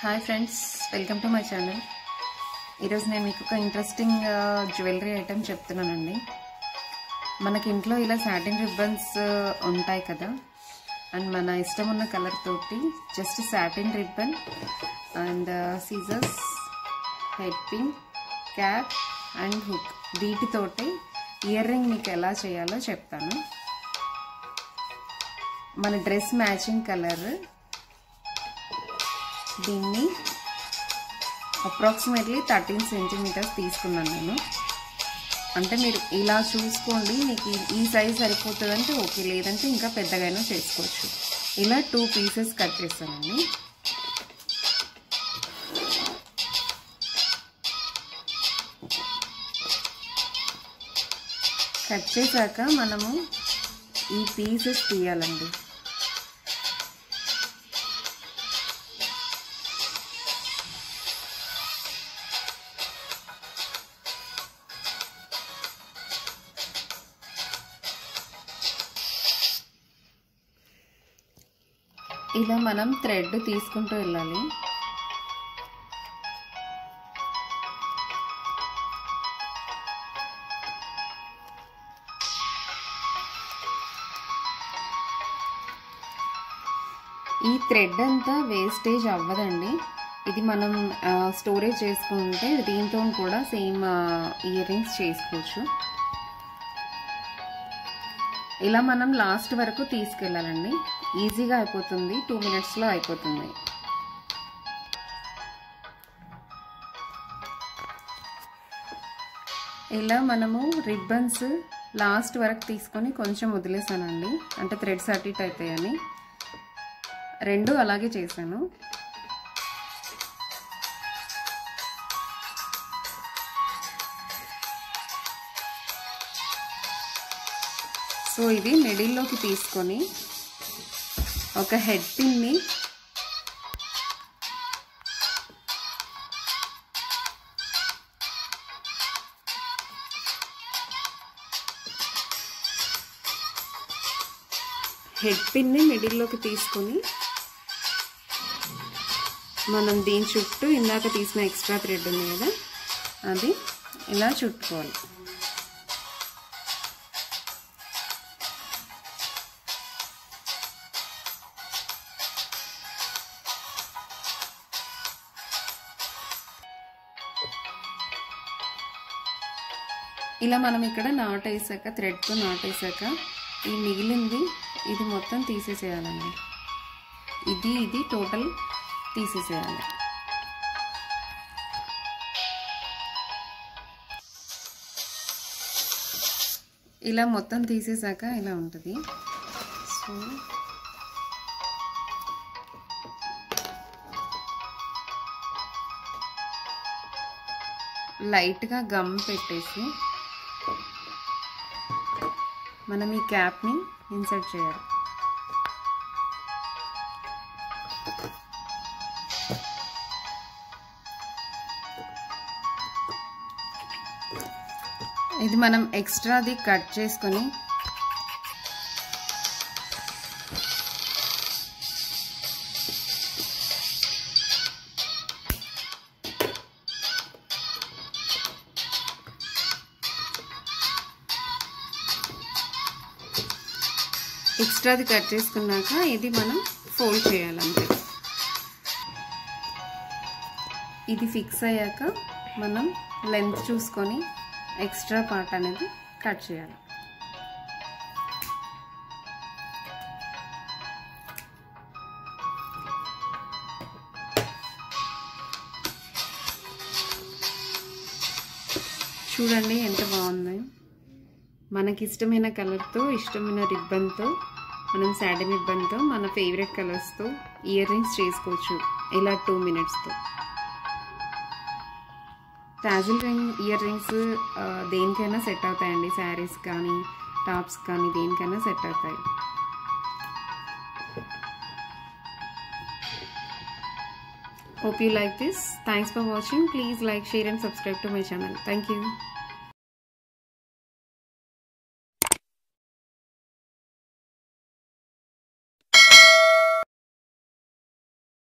hi friends welcome to my channel ఈరోజు నేను మీకు ఒక ఇంట్రెస్టింగ్ జ్యువెలరీ ఐటెం చెప్తున్నానండి మనకి ఇంట్లో ఇలా సాటిన్ రిబ్బన్స్ ఉంటాయి కదా అండ్ మన ఇష్టం ఉన్న కలర్ తోటి just satin ribbon and scissors head pin cap and hook వీటితోటి ఇయర్ రింగ్ మీకు ఎలా చేయాలో చెప్తాను మన డ్రెస్ మ్యాచింగ్ కలర్ దీన్ని అప్రాక్సిమేట్లీ థర్టీన్ సెంటీమీటర్స్ తీసుకున్నాను నేను అంటే మీరు ఇలా చూసుకోండి మీకు ఈ సైజ్ సరిపోతుందంటే ఓకే లేదంటే ఇంకా పెద్దగైనా చేసుకోవచ్చు ఇలా టూ పీసెస్ కట్ చేస్తానండి కట్ చేశాక మనము ఈ పీసెస్ తీయాలండి ఇలా మనం థ్రెడ్ తీసుకుంటూ వెళ్ళాలి ఈ థ్రెడ్ అంతా వేస్టేజ్ అవ్వదండి ఇది మనం స్టోరేజ్ చేసుకుంటే దీంతో కూడా సేమ్ ఇయర్ రింగ్స్ చేసుకోవచ్చు ఇలా మనం లాస్ట్ వరకు తీసుకెళ్ళాలండి ఈజీగా అయిపోతుంది టూ మినిట్స్లో అయిపోతుంది ఇలా మనము రిబ్బన్స్ లాస్ట్ వరకు తీసుకొని కొంచెం వదిలేసానండి అంటే థ్రెడ్స్ అటు ఇటు అవుతాయని రెండు అలాగే చేశాను సో ఇది మిడిల్లోకి తీసుకొని ఒక హెడ్ పిన్ని హెడ్ పిన్ని మిడిల్లోకి తీసుకొని మనం దీని చుట్టూ ఇందాక తీసిన ఎక్స్ట్రా థ్రెడ్ ఉంది కదా అది ఇలా చుట్టుకోవాలి ఇలా మనం ఇక్కడ నాట్ వేసాక థ్రెడ్తో నాట్ వేసాక ఈ మిగిలింది ఇది మొత్తం తీసేసేయాలండి ఇది ఇది టోటల్ తీసేసేయాలి ఇలా మొత్తం తీసేసాక ఇలా ఉంటుంది సో లైట్గా గమ్ పెట్టేసి మనం ఈ క్యాప్ని ఇన్సర్ట్ చేయాలి ఇది మనం ఎక్స్ట్రాది కట్ చేసుకొని ఎక్స్ట్రాది కట్ చేసుకున్నాక ఇది మనం ఫోల్డ్ చేయాలంతే ఇది ఫిక్స్ అయ్యాక మనం లెంత్ చూసుకొని ఎక్స్ట్రా పార్ట్ అనేది కట్ చేయాలి చూడండి ఎంత బాగుంది మనకి ఇష్టమైన కలర్తో ఇష్టమైన రిబ్బన్తో మనం శాడన్ రిబ్బన్తో మన ఫేవరెట్ కలర్స్తో ఇయర్ రింగ్స్ చేసుకోవచ్చు ఇలా టూ మినిట్స్తో టాజిల్ రింగ్ ఇయర్ రింగ్స్ దేనికైనా సెట్ అవుతాయండి శారీస్ కానీ టాప్స్ కానీ దేనికైనా సెట్ అవుతాయి hope you like this thanks for watching please like share and subscribe to my channel thank you